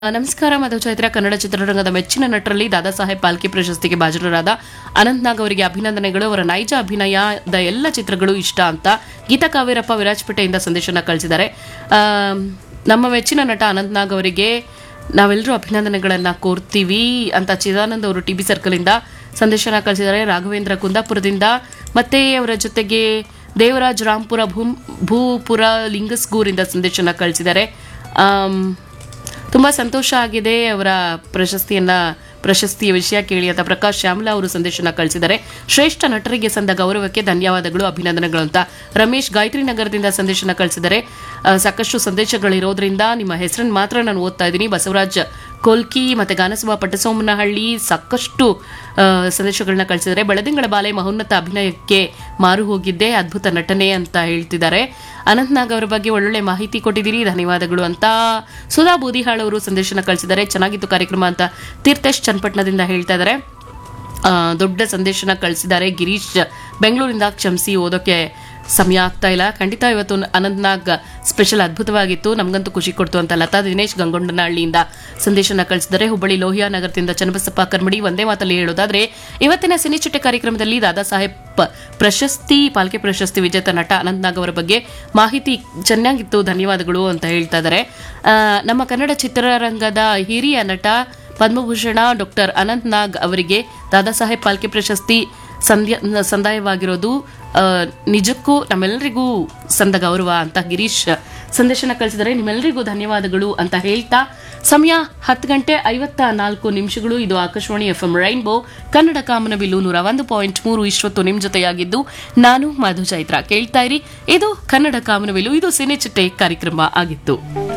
ನಮಸ್ಕಾರ ಮಧು ಚೈತ್ರ ಕನ್ನಡ ಚಿತ್ರರಂಗದ ಮೆಚ್ಚಿನ ನಟರಲ್ಲಿ ದಾದಾ ಸಾಹೇಬ್ ಪಾಲ್ಕೆ ಪ್ರಶಸ್ತಿಗೆ ಭಾಜನರಾದ ಅನಂತ್ ನಾಗ್ ಅವರಿಗೆ ಅಭಿನಂದನೆಗಳು ಅವರ ನೈಜ ಅಭಿನಯದ ಎಲ್ಲ ಚಿತ್ರಗಳು ಇಷ್ಟ ಅಂತ ಗೀತಾ ಕಾವೇರಪ್ಪ ವಿರಾಜಪೇಟೆಯಿಂದ ಸಂದೇಶನ ಕಳಿಸಿದ್ದಾರೆ ಆಮ್, ನಮ್ಮ ಮೆಚ್ಚಿನ ನಟ ಅನಂತ್ ನಾಗ್ ಅವರಿಗೆ ನಾವೆಲ್ಲರೂ ಅಭಿನಂದನೆಗಳನ್ನ ಕೋರ್ತೀವಿ ಅಂತ ಚಿದಾನಂದ್ ಅವರು ಟಿ ಬಿ ಸರ್ಕಲಿಂದ ಸಂದೇಶನ ಕಳಿಸಿದ್ದಾರೆ ರಾಘವೇಂದ್ರ ಕುಂದಾಪುರದಿಂದ ಮತ್ತೆ ಅವರ ಜೊತೆಗೆ ದೇವರಾಜ್ ರಾಂಪುರ ಭೂಮ್ ಭೂಪುರ ಲಿಂಗಸ್ಗೂರಿಂದ ಸಂದೇಶನ ಕಳಿಸಿದ್ದಾರೆ ಆಮ್, ತುಂಬಾ ಸಂತೋಷ ಆಗಿದೆ ಅವರ ಪ್ರಶಸ್ತಿಯನ್ನ ಪ್ರಶಸ್ತಿಯ ವಿಷಯ ಕೇಳಿ ಅಂತ ಪ್ರಕಾಶ್ ಶ್ಯಾಮಲಾ ಅವರು ಸಂದೇಶನ ಕಳಿಸಿದ್ದಾರೆ ಶ್ರೇಷ್ಠ ನಟರಿಗೆ ಸಂದ ಗೌರವಕ್ಕೆ ಧನ್ಯವಾದಗಳು ಅಭಿನಂದನೆಗಳು ಅಂತ ರಮೇಶ್ ಗಾಯತ್ರಿ ನಗರದಿಂದ ಸಂದೇಶನ ಕಳಿಸಿದ್ದಾರೆ ಆ, ಸಾಕಷ್ಟು ಸಂದೇಶಗಳಿರೋದ್ರಿಂದ ನಿಮ್ಮ ಹೆಸರನ್ನು ಮಾತ್ರ ನಾನು ಓದ್ತಾ ಇದ್ದೀನಿ ಬಸವರಾಜ್ ಕೊಲ್ಕಿ ಮತ್ತೆ ಗಾನಸಭಾ ಪಟ್ಟಸೋಮನಹಳ್ಳಿ ಸಾಕಷ್ಟು ಆ, ಸಂದೇಶಗಳನ್ನ ಕಳಿಸಿದ್ದಾರೆ ಬೆಳದಿಂಗಳ ಬಾಲೆ ಮಹೋನ್ನತ ಅಭಿನಯಕ್ಕೆ ಮಾರು ಹೋಗಿದ್ದೆ ಅದ್ಭುತ ನಟನೆ ಅಂತ ಹೇಳ್ತಿದ್ದಾರೆ ಅನಂತ್ ನಾಗ್ ಅವರ ಬಗ್ಗೆ ಒಳ್ಳೊಳ್ಳೆ ಮಾಹಿತಿ ಕೊಟ್ಟಿದ್ದೀರಿ ಧನ್ಯವಾದಗಳು ಅಂತ ಸುಧಾ ಬೂದಿಹಾಳ್ ಅವರು ಸಂದೇಶನ ಕಳಿಸಿದ್ದಾರೆ ಚೆನ್ನಾಗಿತ್ತು ಕಾರ್ಯಕ್ರಮ ಅಂತ ತೀರ್ಥೇಶ್ ಚನ್ನಪಟ್ಟಣದಿಂದ ಹೇಳ್ತಾ ಇದ್ದಾರೆ ಆ, ದೊಡ್ಡ ಸಂದೇಶನ ಕಳಿಸಿದ್ದಾರೆ ಗಿರೀಶ್ ಬೆಂಗಳೂರಿಂದ ಕ್ಷಮಿಸಿ ಓದೋಕೆ ಸಮಯ ಆಗ್ತಾ ಇಲ್ಲ ಖಂಡಿತ ಇವತ್ತು ಅನಂತ್ನಾಗ್ ಸ್ಪೆಷಲ್ ಅದ್ಭುತವಾಗಿತ್ತು ನಮಗಂತೂ ಖುಷಿ ಕೊಡ್ತು ಅಂತ ಲತಾ ದಿನೇಶ್ ಗಂಗೊಂಡನಹಳ್ಳಿಯಿಂದ ಸಂದೇಶನ ಕಳಿಸಿದ್ದಾರೆ ಹುಬ್ಬಳ್ಳಿ ಲೋಹಿಯಾ ನಗರದಿಂದ ಚನ್ನಬಸಪ್ಪ ಕರ್ಮಡಿ ಒಂದೇ ಮಾತಲ್ಲಿ ಹೇಳೋದಾದ್ರೆ ಇವತ್ತಿನ ಸಿನಿಚಿಟ್ಟೆ ಕಾರ್ಯಕ್ರಮದಲ್ಲಿ ದಾದಾ ಸಾಹೇಬ್ ಪ್ರಶಸ್ತಿ ಪಾಲ್ಕೆ ಪ್ರಶಸ್ತಿ ವಿಜೇತ ನಟ ಅನಂತ್ನಾಗ್ ಅವರ ಬಗ್ಗೆ ಮಾಹಿತಿ ಚೆನ್ನಾಗಿತ್ತು ಧನ್ಯವಾದಗಳು ಅಂತ ಹೇಳ್ತಾ ಇದ್ದಾರೆ ಆ, ನಮ್ಮ ಕನ್ನಡ ಚಿತ್ರರಂಗದ ಹಿರಿಯ ನಟ ಪದ್ಮಭೂಷಣ ಡಾಕ್ಟರ್ ಅನಂತ್ ನಾಗ್ ಅವರಿಗೆ ದಾದಾ ಸಾಹೇಬ್ ಪಾಲ್ಕೆ ಪ್ರಶಸ್ತಿ ಸಂಧ್ಯ ಸಂದಾಯವಾಗಿರೋದು ಆ, ನಿಜಕ್ಕೂ ನಮ್ಮೆಲ್ಲರಿಗೂ ಸಂದ ಗೌರವ ಅಂತ ಗಿರೀಶ್ ಸಂದೇಶನ ಕಳಿಸಿದರೆ ನಿಮ್ಮೆಲ್ಲರಿಗೂ ಧನ್ಯವಾದಗಳು ಅಂತ ಹೇಳ್ತಾ ಸಮಯ ಹತ್ತು ಗಂಟೆ ಐವತ್ತ ನಾಲ್ಕು ನಿಮಿಷಗಳು ಇದು Akashvani F M rainbow Kannada ಕಾಮನಬಿಲ್ಲು ನೂರ ಒಂದು ಪಾಯಿಂಟ್ ಮೂರು ಇಷ್ಟೊತ್ತು ನಿಮ್ ಜೊತೆಯಾಗಿದ್ದು ನಾನು ಮಧು ಚೈತ್ರ ಕೇಳ್ತಾ ಇರಿ ಇದು ಕನ್ನಡ ಕಾಮನಬಿಲ್ಲು ಇದು ಸಿನೆ ಚಿಟ್ಟೆ ಕಾರ್ಯಕ್ರಮ ಆಗಿತ್ತು